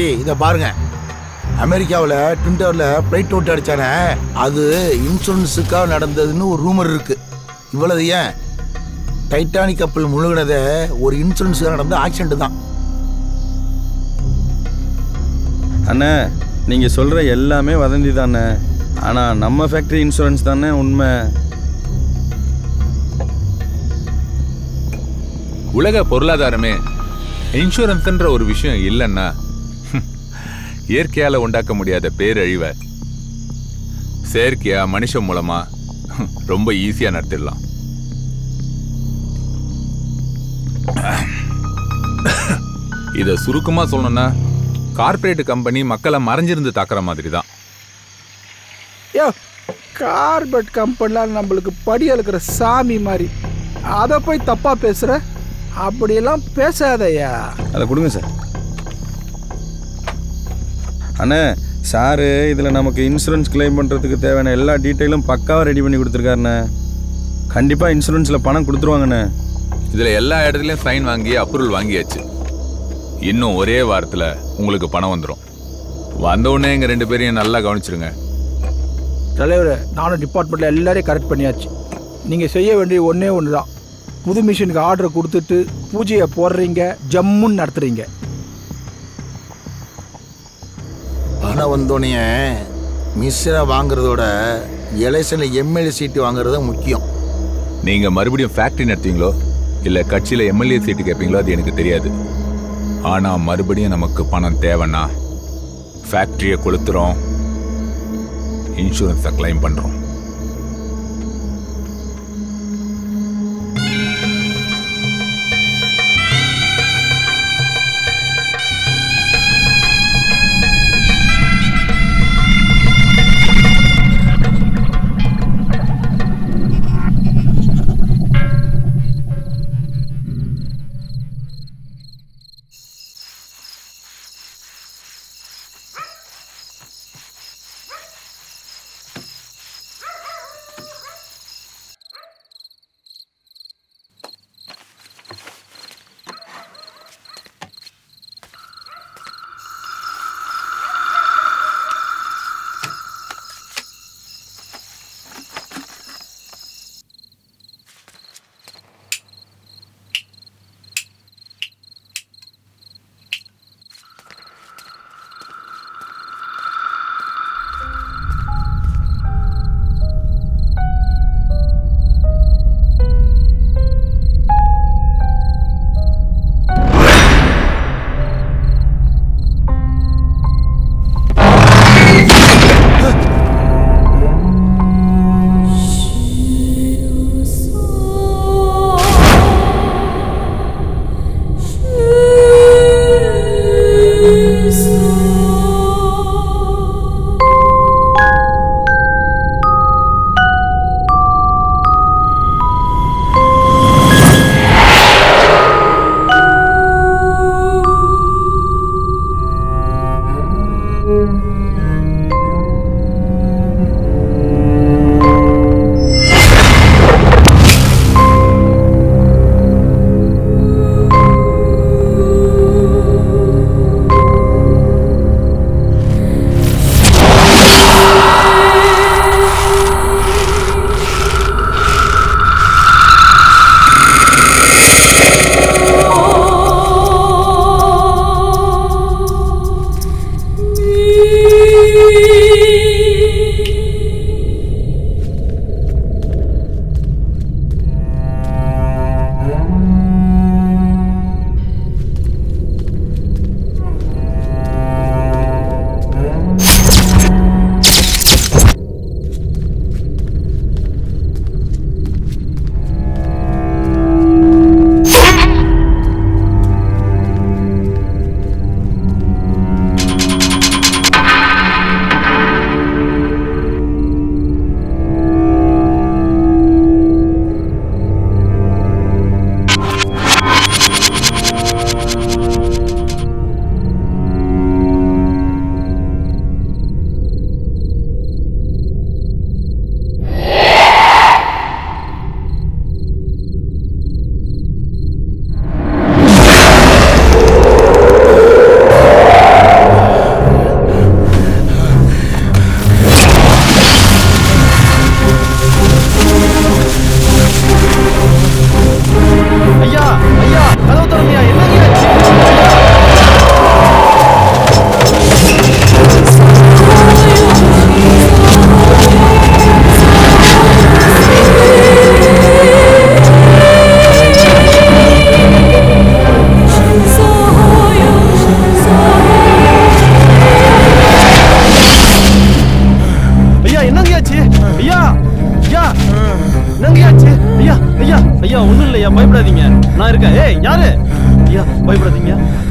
தம்பி இதை பாருங்க அமெரிக்காவில் ட்விண்டரில் பிளைட் ஓட்டு அடிச்சானே அது இன்சூரன்ஸுக்காக நடந்ததுன்னு ஒரு ரூமர் இருக்கு இவ்வளவு ஏன் டைட்டானிக் கப்பல் முழுகினதை ஒரு இன்சூரன்ஸுக்காக நடந்த ஆக்சிடென்ட் தான் அண்ணே நீங்கள் சொல்கிற எல்லாமே வதந்தி தானே ஆனால் நம்ம ஃபேக்ட்ரி இன்சூரன்ஸ் தானே உண்மை உலக பொருளாதாரமே இன்சூரன்ஸ்ன்ற ஒரு விஷயம் இல்லைன்னா இயற்கையால உண்டாக்க முடியாத பேரழிவை செயற்கையா மனுஷன் மூலமா ரொம்ப ஈஸியா நடத்திடலாம் இத சுருக்கமா சொல்லணும்னா கார்ப்பரேட் கம்பெனி மக்களை மறைஞ்சிருந்து தாக்குற மாதிரி தான் யோ கார்பெட் கம்பெனிலாம் நம்மளுக்கு படி அழுக்கிற சாமி மாதிரி அதை போய் தப்பா பேசுற அப்படியெல்லாம் பேசாதய்யா அதை கொடுங்க சார் அண்ணே சாரு இதில் நமக்கு இன்சூரன்ஸ் கிளைம் பண்ணுறதுக்கு தேவையான எல்லா டீட்டெயிலும் பக்காவாக ரெடி பண்ணி கொடுத்துருக்காருண்ணே கண்டிப்பாக இன்சூரன்ஸில் பணம் கொடுத்துருவாங்கண்ணே இதுல எல்லா இடத்துலயும் சைன் வாங்கி அப்ரூவல் வாங்கியாச்சு இன்னும் ஒரே வாரத்துல உங்களுக்கு பணம் வந்துடும் வந்த உடனே எங்க ரெண்டு பேரையும் நல்லா கவனிச்சிருங்க தலைவர் நானும் டிபார்ட்மெண்ட்டில் எல்லாரையும் கரெக்ட் பண்ணியாச்சு நீங்கள் செய்ய வேண்டிய ஒன்றே ஒன்று தான் புது மிஷினுக்கு ஆர்டர் கொடுத்துட்டு பூஜையை போடுறீங்க ஜம்முன்னு நடத்துறீங்க பணம் வந்தோடனே மிஸ்ஸரை வாங்குறதோட எலெக்ஷனில் எம்எல்ஏ சீட்டு வாங்குறது தான் முக்கியம் நீங்க மறுபடியும் ஃபேக்டரி நடத்துவீங்களோ இல்ல கட்சியில எம்எல்ஏ சீட்டு கேட்பீங்களோ அது எனக்கு தெரியாது ஆனா மறுபடியும் நமக்கு பணம் தேவைன்னா ஃபேக்டரியை கொளுத்துறோம் இன்சூரன்ஸை கிளைம் பண்றோம் ஒண்ணும் இல்லையா பயப்படாதீங்க நான் இருக்கேன் ஏய் யாரு ஐயா பயப்படாதீங்க